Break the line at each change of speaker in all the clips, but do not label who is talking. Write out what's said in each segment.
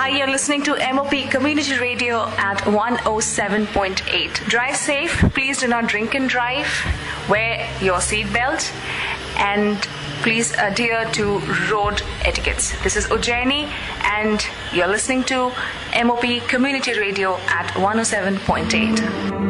Hi, you're listening to MOP Community Radio at 107.8. Drive safe. Please do not drink and drive. Wear your seatbelt. And please adhere to road etiquettes. This is Ujjaini, and you're listening to MOP Community Radio at 107.8.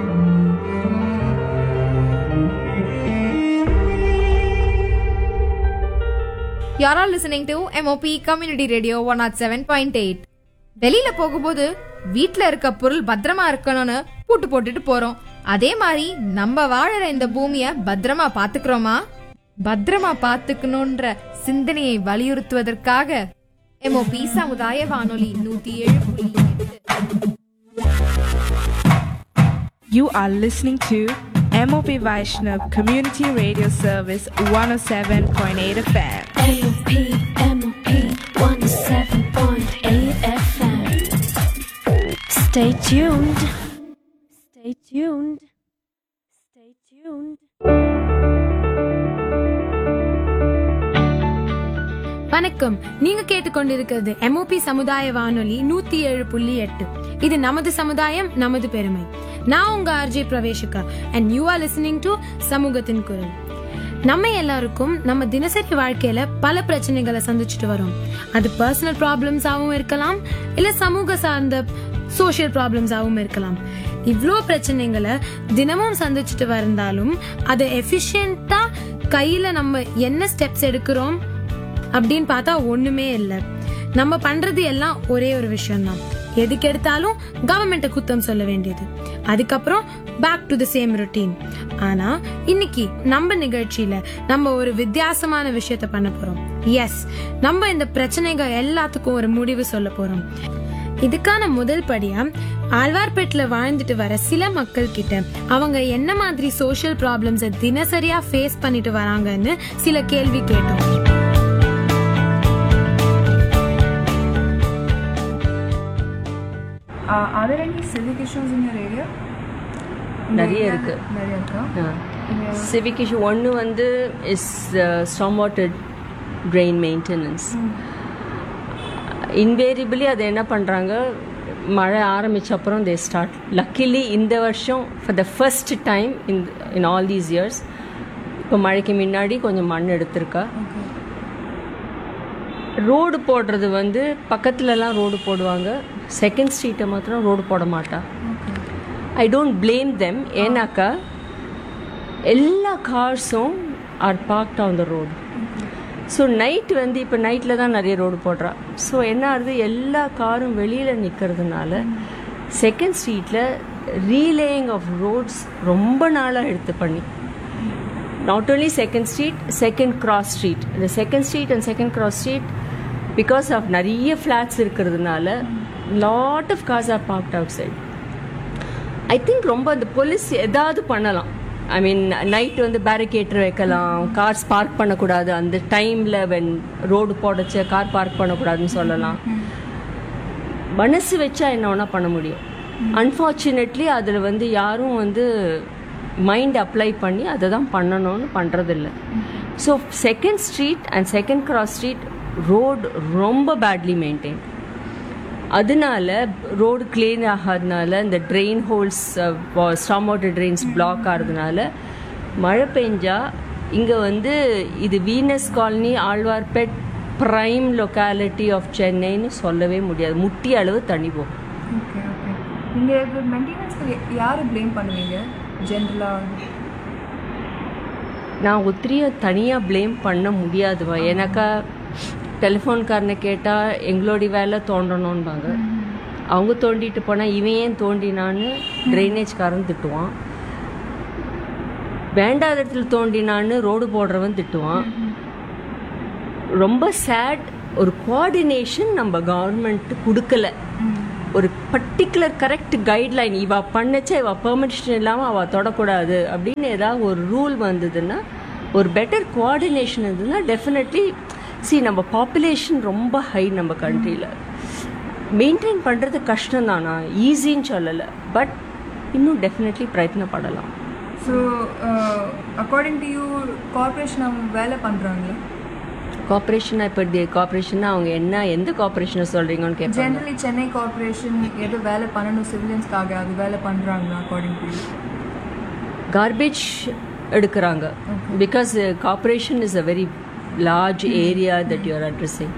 You're all listening to MOP Community Radio 107.8. வெளியில போகும்போது வீட்ல இருக்க பொருள் பத்திரமா இருக்கணும்னு பூட்டு போட்டுட்டு போறோம் அதே மாதிரி நம்ம வாழற இந்த பூமிய பத்திரமா பாத்துக்கிறோமா பத்திரமா பாத்துக்கணும்ன்ற சிந்தனையை வலியுறுத்துவதற்காக MOP சமுதாய வானொலி நூத்தி ஏழு புள்ளி எட்டு.
You are listening to MOP Vaishnav Community Radio Service 107.8 FM.
AOP, MOP, 107.8 FM. Stay tuned. Stay tuned. Stay tuned.
வணக்கம் நீங்க கேட்டுக்கொண்டிருக்கிறது எம்ஓபி சமுதாய வானொலி நூத்தி ஏழு புள்ளி எட்டு இது நமது சமுதாயம் நமது பெருமை நான் உங்க RJ Praveshika and you are listening to சமூகத்தின் குரல் நம்ம எல்லாருக்கும் நம்ம தினசரி வாழ்க்கையில பல பிரச்சனைகளை சந்திச்சுட்டு வரோம் அது பர்சனல் ப்ராப்ளம்ஸாவும் இருக்கலாம் இல்ல சமூக சார்ந்த சோஷியல் ப்ராப்ளம்ஸாவும் இருக்கலாம் இவ்ளோ பிரச்சனைகளை தினமும் சந்திச்சுட்டு வந்தாலும் அதை எஃபிஷியண்டா கையில நம்ம என்ன ஸ்டெப்ஸ் எடுக்கிறோம் அப்படின்னு பார்த்தா ஒண்ணுமே இல்ல நம்ம பண்றது எல்லாம் ஒரே ஒரு விஷயம் தான் எதுக்கு எடுத்தாலும் கவர்மெண்ட்டை குத்தம் சொல்ல வேண்டியது அதுக்கப்புறம் back to the same routine ஆனா இன்னைக்கு நம்ம நிகழ்ச்சியில நம்ம ஒரு வித்தியாசமான விஷயத்த பண்ண போறோம் எஸ் நம்ம இந்த பிரச்சனைகள் எல்லாத்துக்கும் ஒரு முடிவு சொல்ல போறோம் இதுக்கான முதல் படியா ஆழ்வார்பேட்டில் வாழ்ந்துட்டு வர சில மக்கள் கிட்ட அவங்க என்ன மாதிரி சோஷியல் ப்ராப்ளம்ஸை தினசரியா ஃபேஸ் பண்ணிட்டு வராங்கன்னு சில கேள்வி கேட்டோம்
Uh, are there any civic issues in your area?
நிறைய இருக்கு
நிறைய இருக்கா
சிவிக் இஷ்யூ ஒன்று வந்து is storm water drain maintenance invariably அதை என்ன பண்ணுறாங்க மழை ஆரம்பிச்ச அப்புறம் தே ஸ்டார்ட் லக்கிலி இந்த வருஷம் for the first time in in all these years இப்போ மழைக்கு முன்னாடி கொஞ்சம் மண் எடுத்திருக்கா ரோடு போடுறது வந்து பக்கத்துலலாம் ரோடு போடுவாங்க செகண்ட் ஸ்ட்ரீட்டை மாத்திரம் ரோடு போட மாட்டா ஐ டோன்ட் blame தெம் ஏன்னாக்கா எல்லா கார்ஸும் are parked on the road so night வந்து இப்போ நைட்டில் தான் நிறைய ரோடு போடுறா ஸோ என்ன ஆகுது எல்லா காரும் வெளியில் நிற்கிறதுனால செகண்ட் ஸ்ட்ரீட்டில் ரீலேயிங் ஆஃப் ரோட்ஸ் ரொம்ப நாளாக எடுத்து பண்ணி not only second street second cross street இந்த second street and second cross street because of நிறைய ஃப்ளாட்ஸ் இருக்கிறதுனால lot of cars are parked outside I think ரொம்ப அந்த போலீஸ் ஏதாவது பண்ணலாம் ஐ மீன் நைட் வந்து பேரிகேட்டர் வைக்கலாம் கார்ஸ் பார்க் பண்ணக்கூடாது அந்த டைமில் வென் ரோடு போடச்ச கார் பார்க் பண்ணக்கூடாதுன்னு சொல்லலாம் மனசு வச்சா என்ன வேணால் பண்ண முடியும் அன்ஃபார்ச்சுனேட்லி அதில் வந்து யாரும் வந்து மைண்ட் அப்ளை பண்ணி அதை தான் பண்ணணும்னு பண்ணுறதில்ல so second street and second cross street road ரொம்ப பேட்லி மெயின்டைன் அதனால ரோடு கிளீன் ஆகாதனால இந்த drain holes storm water drains block ஆகிறதுனால மழை பெஞ்சா இங்கே வந்து இது Venus colony Alwarpet prime locality of சென்னைன்னு சொல்லவே முடியாது முட்டி அளவு தண்ணி போகும்
ஓகே ஓகே நீங்கள் இப்போ மெயின்டெனன்ஸ்க்கு யாரை ப்ளேம் பண்ணுவீங்க ஜென்ரலாக
நான் ஒத்திரியும் தனியாக ப்ளேம் பண்ண முடியாதுவா ஏன்னாக்கா டெலிஃபோன்காரனை கேட்டால் எங்களுடைய வேலை தோண்டணும்பாங்க அவங்க தோண்டிட்டு போனால் இவன் ஏன் தோண்டினான்னு ட்ரைனேஜ்காரன் திட்டுவான் வேண்டாத இடத்துல தோண்டினான்னு ரோடு போடுறவன் திட்டுவான் ரொம்ப சேட் ஒரு கோஆர்டினேஷன் நம்ம கவர்மெண்ட் கொடுக்கல ஒரு பர்டிகுலர் கரெக்ட் கைட்லைன் இவ பண்ணச்சா இவ பெர்மிஷன் இல்லாமல் அவள் தொடக்கூடாது அப்படின்னு ஏதாவது ஒரு ரூல் வந்ததுன்னா ஒரு பெட்டர் கோஆர்டினேஷன் இருந்ததுன்னா டெஃபினெட்லி சி நம்ம பாப்புலேஷன் ரொம்ப ஹை நம்ம கண்ட்ரியில் மெயின்டைன் பண்ணுறது கஷ்டம் தானா ஈஸின்னு சொல்லலை பட் இன்னும் டெஃபினெட்லி பிரயத்னப்படலாம்
so according to you corporation அவங்க வேலை பண்ணுறாங்களா
கார்பரேஷனா இப்போ கார்பரேஷனா அவங்க என்ன எந்த கார்பரேஷனை சொல்றீங்கன்னு கேட்பாங்க
ஜென்ரலி சென்னை கார்ப்பரேஷன் ஏதோ வேலை பண்ணணும் சிவிலியன்ஸ்க்காக அது வேலை பண்ணுறாங்களா அக்கார்டிங் டு
கார்பேஜ் எடுக்கிறாங்க because corporation is a very large area that you're addressing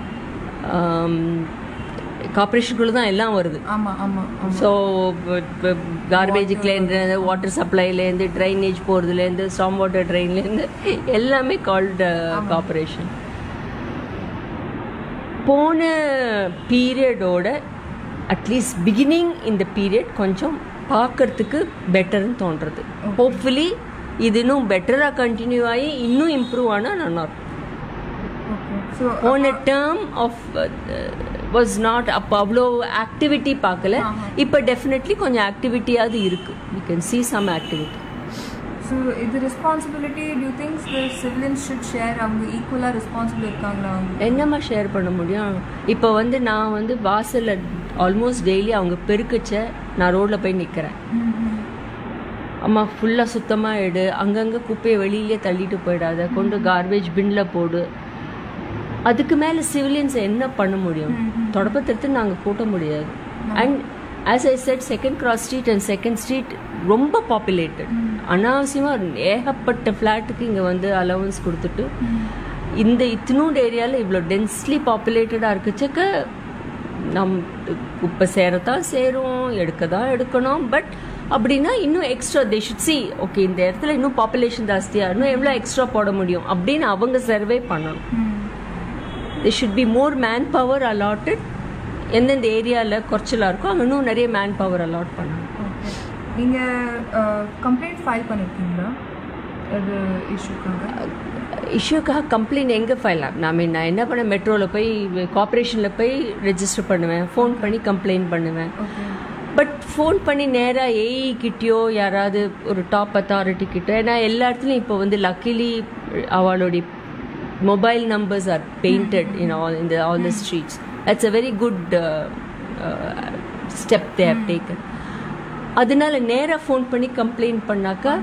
கார்பரேஷனுக்குள்ள தான் எல்லாம் வருது
ஆமாம் ஆமாம் ஆமாம்
ஸோ கார்பேஜுக்குலேருந்து வாட்டர் சப்ளைலேருந்து ட்ரைனேஜ் போகிறதுலேருந்து ஸ்டாம் வாட்டர் ட்ரெயின்லேருந்து எல்லாமே கால்டு கார்பரேஷன் போன பீரியடோட அட்லீஸ்ட் பிகினிங் இந்த பீரியட் கொஞ்சம் பார்க்கறதுக்கு பெட்டர்னு தோன்றது ஹோப்ஃபுல்லி இது இன்னும் பெட்டராக கண்டினியூ ஆகி இன்னும் இம்ப்ரூவ் ஆனால் நல்லா இருக்கும்
ஓகே ஸோ
போன டேர்ம் ஆஃப் வாஸ் நாட் அப்போ அவ்வளோ ஆக்டிவிட்டி பார்க்கல இப்போ டெஃபினெட்லி கொஞ்சம் ஆக்டிவிட்டியாவது இருக்கு you can see some activity
so இது responsibility due things the civilians should share அவங்க ஈக்குவலாக ரெஸ்பான்சிபிள் இருக்காங்களா அவங்க
என்னம்மா ஷேர் பண்ண முடியும் இப்போ வந்து நான் வந்து வாசலில் ஆல்மோஸ்ட் டெய்லி அவங்க பெருக்கச்ச நான் ரோட்டில் போய் நிற்கிறேன் அம்மா ஃபுல்லாக சுத்தமாக எடு அங்கங்கே குப்பையை வெளியிலே தள்ளிட்டு போயிடாத கொண்டு கார்பேஜ் பின்னில் போடு அதுக்கு மேலே சிவிலியன்ஸ் என்ன பண்ண முடியும் தொடப்பத்திற்கு நாங்கள் கூட்ட முடியாது and as I said second cross street and second street ரொம்ப பாப்புலேட்டட் அனாவசியமாக ஏகப்பட்ட ஃப்ளாட்டுக்கு இங்கே வந்து அலவன்ஸ் கொடுத்துட்டு இந்த இத்தினூண்டு ஏரியாவில் இவ்வளோ டென்ஸ்லி பாப்புலேட்டடாக இருக்குச்சக்க நம் குப்பை சேரத்தான் சேரும் எடுக்க தான் எடுக்கணும் பட் அப்படின்னா இன்னும் extra they should see okay இந்த இடத்துல இன்னும் பாப்புலேஷன் ஜாஸ்தியாக இன்னும் எவ்வளோ எக்ஸ்ட்ரா போட முடியும் அப்படின்னு அவங்க சர்வே பண்ணணும் they should be more manpower allotted எந்தெந்த ஏரியாவில் குறைச்சலாக இருக்கோ அங்கே இன்னும் நிறைய மேன் பவர் அலாட் பண்ணணும்
ஓகே நீங்கள் கம்ப்ளைண்ட் ஃபைல் பண்ணியிருக்கீங்களா அது இஷ்யூக்காக
இஷ்யூக்காக கம்ப்ளைண்ட் எங்கே ஃபைல் ஆகும் ஐ மீன் நான் என்ன பண்ணேன் மெட்ரோவில் போய் கார்பரேஷனில் போய் ரெஜிஸ்டர் பண்ணுவேன் ஃபோன் பண்ணி கம்ப்ளைண்ட் பண்ணுவேன்
ஓகே
பட் ஃபோன் பண்ணி நேராக ஏஇ கிட்டயோ யாராவது ஒரு டாப் அத்தாரிட்டி கிட்ட ஏன்னா எல்லா இடத்துலையும் இப்போ வந்து லக்கிலி அவளுடைய mobile numbers are painted in all இந்த all the streets that's a very good step they have taken அதனால நேராக ஃபோன் பண்ணி கம்ப்ளைண்ட் பண்ணாக்கா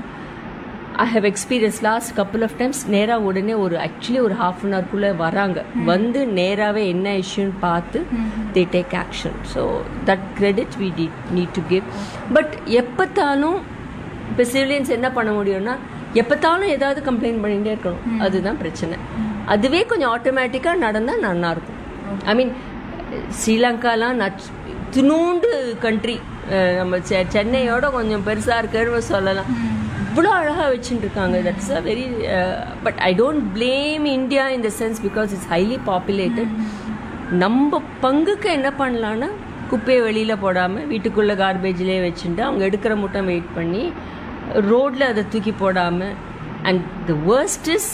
I have experience last couple of times நேராக உடனே ஒரு ஆக்சுவலி ஒரு ஹாஃப் அன் ஹவர்க்குள்ளே வராங்க வந்து நேராகவே என்ன இஷ்யூன்னு பார்த்து they take action so that credit we'd need to give but எப்போத்தாலும் இப்போ சிவிலியன்ஸ் என்ன பண்ண முடியும்னா எப்போத்தாலும் ஏதாவது கம்ப்ளைண்ட் பண்ணிகிட்டே இருக்கணும் அதுதான் பிரச்சனை அதுவே கொஞ்சம் ஆட்டோமேட்டிக்காக நடந்தால் நல்லாயிருக்கும் ஐ மீன் ஸ்ரீலங்காலாம் நச் தினூண்டு கண்ட்ரி நம்ம செ- சென்னையோட கொஞ்சம் பெருசாக இருக்குன்னு சொல்லலாம் இவ்வளோ அழகாக வச்சுட்டு இருக்காங்க that's a very but I don't blame India in the sense because it's highly populated நம்ம பங்குக்கு என்ன பண்ணலான்னா குப்பையை வெளியில் போடாமல் வீட்டுக்குள்ளே கார்பேஜ்லேயே வச்சுட்டு அவங்க எடுக்கிற முட்டை வெயிட் பண்ணி ரோட்டில் அதை தூக்கி போடாமல் and the worst is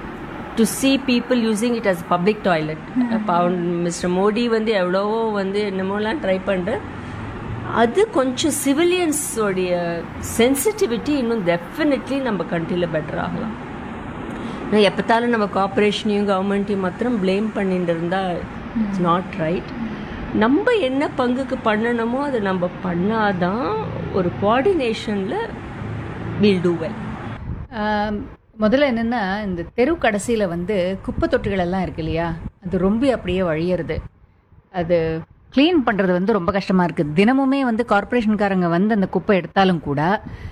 to see people using it as public toilet mister Modi வந்து எவ்வளவோ வந்து என்னமோலாம் ட்ரை பண்ணுற அது கொஞ்சம் சிவிலியன்ஸோடைய சென்சிட்டிவிட்டி இன்னும் டெஃபினெட்லி நம்ம கண்ட்ரியில் பெட்டர் ஆகலாம் நான் எப்பத்தாலும் நம்ம கார்பரேஷனையும் கவர்மெண்ட்டையும் மாத்திரம் ப்ளேம் பண்ணிட்டு இருந்தால் இட்ஸ் நாட் ரைட் நம்ம என்ன பங்குக்கு பண்ணணுமோ அதை நம்ம பண்ணாதான் ஒரு கோஆர்டினேஷனில் வில் டூ வெல்
ஆம், முதல்ல என்னன்னா இந்த தெரு கடைசியில் வந்து குப்பை தொட்டிகள் எல்லாம் இருக்கு இல்லையா அது ரொம்ப அப்படியே வழியறது அது க்ளீன் பண்ணுறது வந்து ரொம்ப கஷ்டமாக இருக்குது தினமுமே வந்து கார்ப்பரேஷன்காரங்க வந்து அந்த குப்பை எடுத்தாலும் கூட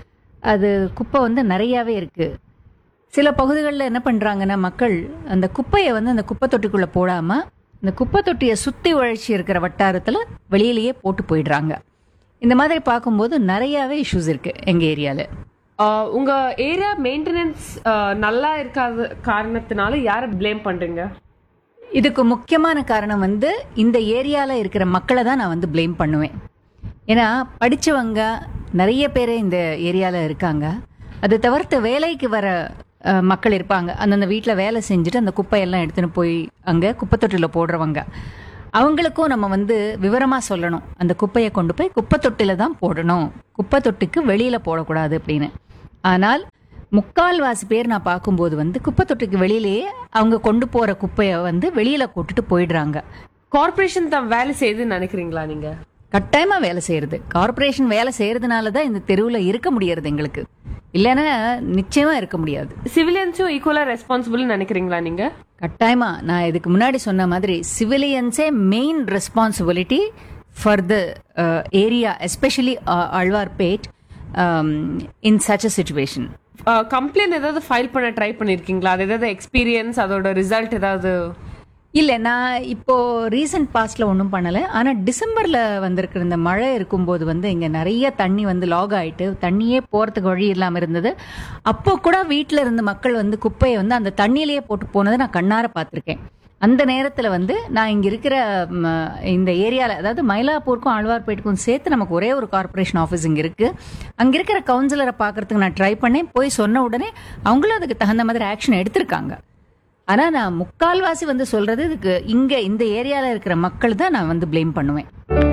அது குப்பை வந்து நிறையாவே இருக்குது சில பகுதிகளில் என்ன பண்ணுறாங்கன்னா மக்கள் அந்த குப்பையை வந்து அந்த குப்பை தொட்டிக்குள்ளே போடாமல் இந்த குப்பை தொட்டியை சுற்றி உழைச்சி இருக்கிற வட்டாரத்தில் வெளியிலேயே போட்டு போயிடுறாங்க இந்த மாதிரி பார்க்கும்போது நிறையாவே இஷ்யூஸ் இருக்குது எங்கள் ஏரியாவில்
ஆஹ் உங்க ஏரியா மெயின்டெனன்ஸ் நல்லா இருக்காத காரணத்தினால யாரை ப்ளேம் பண்றீங்க
இதுக்கு முக்கியமான காரணம் வந்து இந்த ஏரியாவில் இருக்கிற மக்களை தான் நான் வந்து ப்ளேம் பண்ணுவேன் ஏன்னா படித்தவங்க நிறைய பேர் இந்த ஏரியாவில் இருக்காங்க அது தவிர்த்து வேலைக்கு வர அஹ், மக்கள் இருப்பாங்க அந்தந்த வீட்டில் வேலை செஞ்சுட்டு அந்த குப்பையெல்லாம் எடுத்துன்னு போய் அங்கே குப்பை தொட்டியில் போடுறவங்க அவங்களுக்கும் நம்ம வந்து விவரமாக சொல்லணும் அந்த குப்பையை கொண்டு போய் குப்பை தொட்டியில் தான் போடணும் குப்பை தொட்டிக்கு வெளியில் போடக்கூடாது அப்படின்னு ஆனால் முக்கால்வாசி பேர் நான் பார்க்கும்போது வந்து குப்பை தொட்டிக்கு வெளியிலேயே அவங்க கொண்டு போகிற குப்பையை வந்து வெளியில் போட்டுட்டு போயிடுறாங்க
கார்ப்பரேஷன் தான் வேலை செய்யுதுன்னு நினைக்கிறீங்களா நீங்க
கட்டாயமாக வேலை செய்கிறது கார்ப்பரேஷன் வேலை செய்கிறதுனால தான் இந்த தெருவில் இருக்க முடியறது எங்களுக்கு இல்லைன்னா நிச்சயமா இருக்க முடியாது
சிவிலியன்ஸும் ஈக்குவலா ரெஸ்பான்சிபிள் நினைக்கிறீங்களா நீங்க
கட்டாயமா நான் இதுக்கு முன்னாடி சொன்ன மாதிரி சிவிலியன்ஸே main responsibility for the area especially Alwarpet in such a situation
complaint ஏதாவது ஃபைல் பண்ண ட்ரை பண்ணிருக்கீங்களா அது ஏதாவது எக்ஸ்பீரியன்ஸ் அதோட ரிசல்ட் ஏதாவது
இல்லை நான் இப்போ ரீசன்ட் பாஸ்ட்ல ஒன்றும் பண்ணலை ஆனால் டிசம்பர்ல வந்திருக்கிற இந்த மழை இருக்கும்போது வந்து இங்கே நிறைய தண்ணி வந்து லாக் ஆயிட்டு தண்ணியே போகிறதுக்கு வழி இல்லாமல் இருந்தது அப்போ கூட வீட்டில் இருந்த மக்கள் வந்து குப்பையை வந்து அந்த தண்ணியிலேயே போட்டு போனதை நான் கண்ணார பார்த்துருக்கேன் அந்த நேரத்தில் வந்து நான் இங்கே இருக்கிற ம், இந்த ஏரியாவில் அதாவது மயிலாப்பூருக்கும் ஆழ்வார்பேட்டுக்கும் சேர்த்து நமக்கு ஒரே ஒரு கார்ப்பரேஷன் ஆஃபீஸ் இங்கே இருக்குது அங்கே இருக்கிற கவுன்சிலரை பார்க்கறதுக்கு நான் ட்ரை பண்ணேன் போய் சொன்ன உடனே அவங்களும் அதுக்கு தகுந்த மாதிரி ஆக்ஷன் எடுத்திருக்காங்க ஆனா நான் முக்கால்வாசி வந்து சொல்றது இதுக்கு இங்க இந்த ஏரியால இருக்கிற மக்கள் தான் நான் வந்து ப்ளேம் பண்ணுவேன்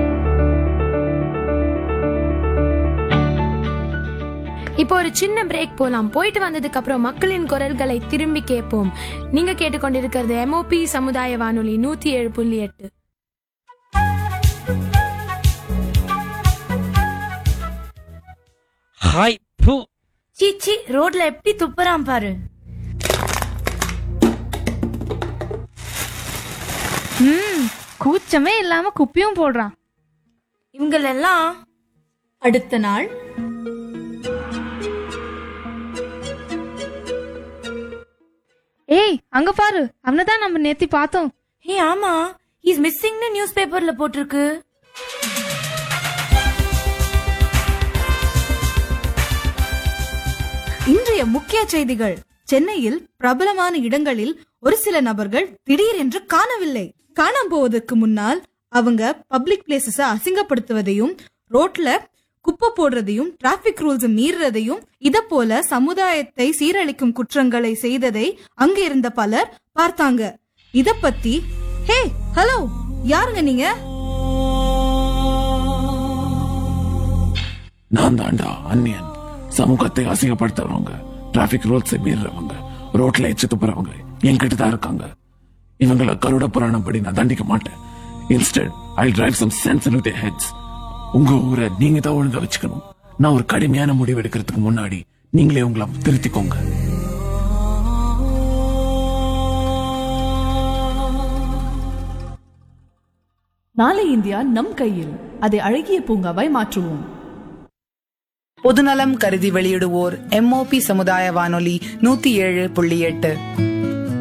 இப்போ ஒரு சின்ன பிரேக் போலாம் போயிட்டு வந்ததுக்கு அப்புறம் மக்களின் குரல்களை திரும்பி கேட்போம் நீங்க கேட்டுக்கொண்டிருக்கிறது எம்ஓபி சமுதாய வானொலி நூத்தி ஏழு புள்ளி எட்டு
ஹாய் பூ
சீச்சி ரோட்ல எப்படி துப்புறான் பாரு
ம் கூச்சமே இல்லாம குப்பியும் போடுறான்
இவங்களெல்லாம்
அடுத்த நாள்
ஏய் அங்க பாரு அவனதான் நம்ம நேத்தி பார்த்தோம்
ஏ ஆமா இஸ் மிஸ்ஸிங்னு நியூஸ் பேப்பர்ல போட்டிருக்கு
இன்றைய முக்கிய செய்திகள் சென்னையில் பிரபலமான இடங்களில் ஒரு சில நபர்கள் திடீரென்று காணவில்லை காணாம போவதற்கு முன்னால் அவங்க பப்ளிக் பிளேசஸ அசிங்கப்படுத்துவதையும் ரோட்ல குப்பை போடுறதையும் டிராபிக் ரூல்ஸ் மீறுறதையும் இத போல சமுதாயத்தை சீரழிக்கும் குற்றங்களை செய்ததை அங்க இருந்த பலர் பார்த்தாங்க இத பத்தி ஹே ஹலோ யாருங்க நீங்க
நான் தாண்டா அந்நியன் சமூகத்தை அசிங்கப்படுத்துறவங்க டிராபிக் ரூல்ஸை மீறுறவங்க ரோட்ல எச்சு துப்புறவங்க என்கிட்ட தான் இருக்காங்க இவங்கள கருட புராணம் படி நான் தண்டிக்க மாட்டேன் instead I drive some sense in their heads உங்க ஊரை நீங்க தான் ஒழுங்கா வச்சுக்கணும் நான் ஒரு கடுமையான முடிவு எடுக்கிறதுக்கு முன்னாடி நீங்களே உங்களை திருத்திக்கோங்க
நாளை இந்தியா நம் கையில் அதை அழகிய பூங்காவாய் மாற்றுவோம்
பொதுநலம் கருதி வெளியிடுவோர் எம்ஓபி சமுதாய வானொலி நூத்தி ஏழு புள்ளி எட்டு